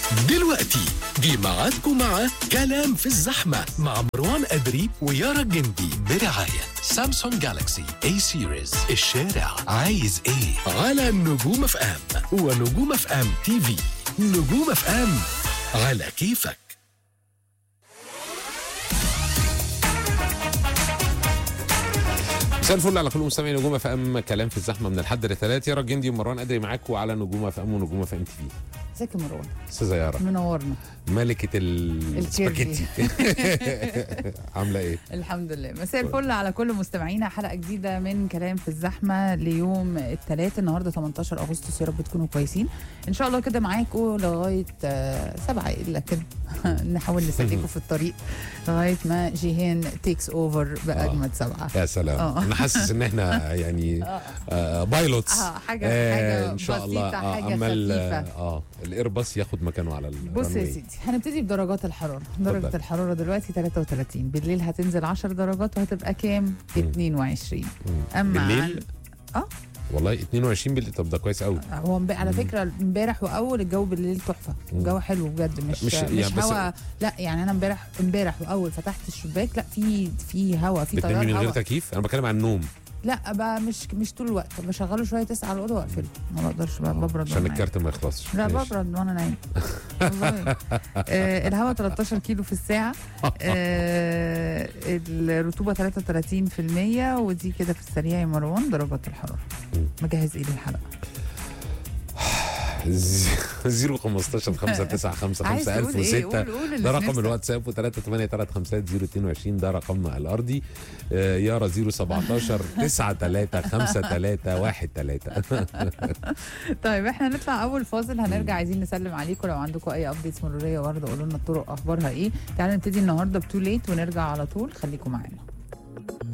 دلوقتي جه ميعادكم مع كلام في الزحمة مع مروان أدري ويارا الجندي برعاية سامسونج جالاكسي اي سيريز الشارع عايز ايه على نجوم اف ام ونجوم اف ام تي في نجوم اف ام على كيفك مساء الفل على كل مستمعي نجوم اف ام كلام في الزحمه من الحد للثلاث يارا الجندي ومروان ادري معاكم على نجوم اف ام ونجوم اف ام تي في ازيك يا مروان استاذه يارا منورنا ملكه ال- السباجيتي عامله ايه؟ الحمد لله مساء الفل على كل مستمعينا حلقه جديده من كلام في الزحمه ليوم الثلاث النهارده 18 اغسطس يا رب تكونوا كويسين ان شاء الله كده معاكم لغايه آه، سبعة الا كده نحاول نسلكوا في الطريق لغايه ما جيهان تيكس اوفر باجمد سبعه يا سلام آه. انا حاسس ان احنا يعني آه بايلوتس اه حاجه حاجه ان شاء الله بسيطه حاجه عمال خفيفه اه الايرباص ياخد مكانه على بص يا الرنوي. سيدي هنبتدي بدرجات الحرارة درجة اتفضل. الحرارة دلوقتي 33 بالليل هتنزل 10 درجات وهتبقى كام 22 مم. اما بالليل عن- اه والله 22 بالليل طب ده كويس قوي هو امب- على فكرة امبارح واول الجو بالليل تحفة الجو حلو بجد مش مش- مش, يعني مش بس- هوا لا يعني انا امبارح امبارح واول فتحت الشباك لا في في هوا في بتنامي تيار من غير هوا تكييف انا بتكلم عن النوم لا بقى مش مش طول الوقت بشغله شوية تسعة على الأوضة واقفله ما بقدرش بقى ببرد عشان وأنا نايم. الكارت ما يخلصش لا ماشي. ببرد وانا نايم والله آه الهواء 13 كيلو في الساعة آه الرطوبة 33% ودي كده في السريع يا مروان درجات الحرارة مم. مجهز ايه للحلقة 0 15 5 9 5 عايز 5 تقول ايه 1006 قول قول اللي ده في رقم نفسك. الواتساب و 3 8 3 5 0 22 ده رقمنا الارضي آه، يارا 0 17 9 3 5 3 1 3 طيب احنا نطلع اول فاصل هنرجع عايزين نسلم عليكم لو عندكم اي ابديتس مرورية برضه قولوا لنا الطرق اخبارها ايه تعالوا نبتدي النهارده بتو ليت ونرجع على طول خليكم معانا